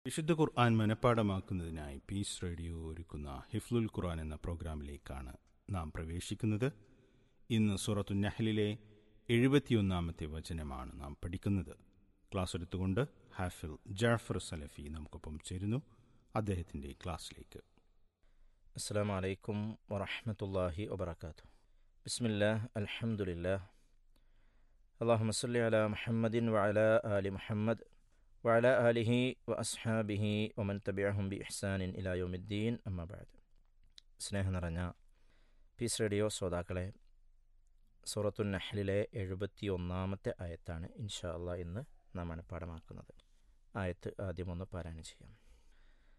വിശുദ്ധ ഖുർആൻ മനഃപ്പാടമാക്കുന്നതിനായി piece radio ഒരുക്കുന്ന ഹിഫ്ലുൽ ഖുർആൻ എന്ന പ്രോഗ്രാമിലേക്കാണ് നാം പ്രവേശിക്കുന്നത് ഇന്ന് സൂറത്തു നഹലിലെ എഴുപത്തിയൊന്നാമത്തെ വചനമാണ് നാം പഠിക്കുന്നത് ക്ലാസ് എടുത്തുകൊണ്ട് ഹാഫിൽ ജാഫർ സലഫി നമുക്കൊപ്പം ചേരുന്നു അദ്ദേഹത്തിന്റെ ക്ലാസ്സിലേക്ക് السلام عليكم ورحمة الله وبركاته بسم الله الحمد لله اللهم صل على محمد وعلى آل محمد وعلى آله وأصحابه ومن تبعهم بإحسان إلى يوم الدين أما بعد സ്നേഹം നിറഞ്ഞ പീസ് റേഡിയോ ശ്രോതാക്കളെ സൂറത്തു നഹ്ലിലെ എഴുപത്തി ഒന്നാമത്തെ ആയത്താണ് ഇൻഷാ അള്ളാഹ് ഇന്ന് നാം മനഃപ്പാടമാക്കുന്നത് ആയത്ത് ആദ്യം ഒന്ന് പാരായണം ചെയ്യാം